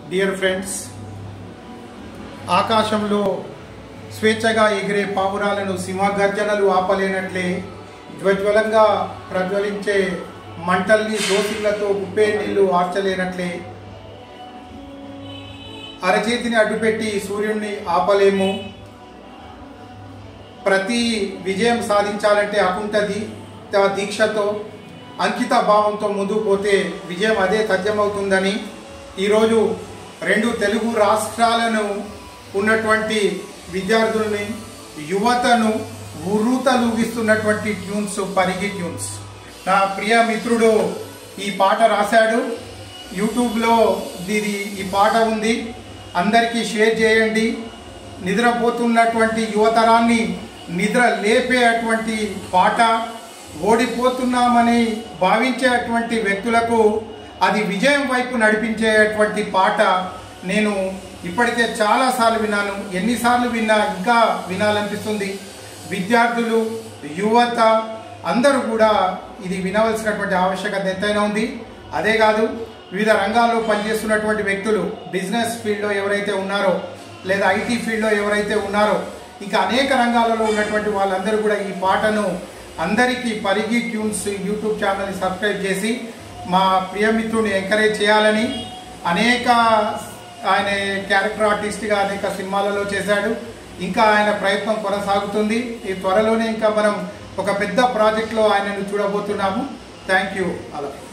dear friends ఆకాశంలో స్వేచ్ఛగా ఎగిరే పావురాలను సింహగర్జనలు ఆపలేనట్లే జ్వజ్వలంగా ప్రజ్వలించే మంటల్ని దోసిళ్లతో గుప్పే నీళ్లు ఆర్చలేనట్లే అరచేతిని అడ్డుపెట్టి సూర్యుడిని ఆపలేము ప్రతి విజయం సాధించాలంటే అకుంటది త- దీక్షతో అంకిత భావంతో ముందుకు పోతే విజయం అదే తథ్యమవుతుందని ఈరోజు రెండు తెలుగు రాష్ట్రాలను ఉన్నటువంటి విద్యార్థులని యువతను ఉర్రూతలూగిస్తున్నటువంటి ట్యూన్స్ పరిగి ట్యూన్స్ నా ప్రియ మిత్రుడు ఈ పాట రాశాడు యూట్యూబ్లో ఇది ఈ పాట ఉంది అందరికీ షేర్ చేయండి నిద్రపోతున్నటువంటి యువతరాన్ని నిద్ర లేపేటువంటి పాట ఓడిపోతున్నామని భావించేటువంటి వ్యక్తులకు అది విజయం వైపు నడిపించేటువంటి పాట నేను ఇప్పటికే చాలాసార్లు విన్నాను ఎన్నిసార్లు విన్నా ఇంకా వినాలనిపిస్తుంది విద్యార్థులు యువత అందరూ కూడా ఇది వినవలసినటువంటి ఆవశ్యకత ఎంతైనా ఉంది అదే కాదు వివిధ రంగాల్లో పనిచేస్తున్నటువంటి వ్యక్తులు బిజినెస్ ఫీల్డ్లో ఎవరైతే ఉన్నారో లేదా ఐటీ ఫీల్డ్లో ఎవరైతే ఉన్నారో ఇంకా అనేక రంగాలలో ఉన్నటువంటి వాళ్ళందరూ కూడా ఈ పాటను అందరికీ పరిగి ట్యూన్స్ యూట్యూబ్ ఛానల్ని సబ్స్క్రైబ్ చేసి మా ప్రియమిత్రుని ఎంకరేజ్ చేయాలని అనేక ఆయన క్యారెక్టర్ ఆర్టిస్ట్గా అనేక సినిమాలలో చేశాడు ఇంకా ఆయన ప్రయత్నం కొనసాగుతుంది ఈ త్వరలోనే ఇంకా మనం ఒక పెద్ద ప్రాజెక్ట్లో ఆయనను చూడబోతున్నాము థ్యాంక్ యూ అలా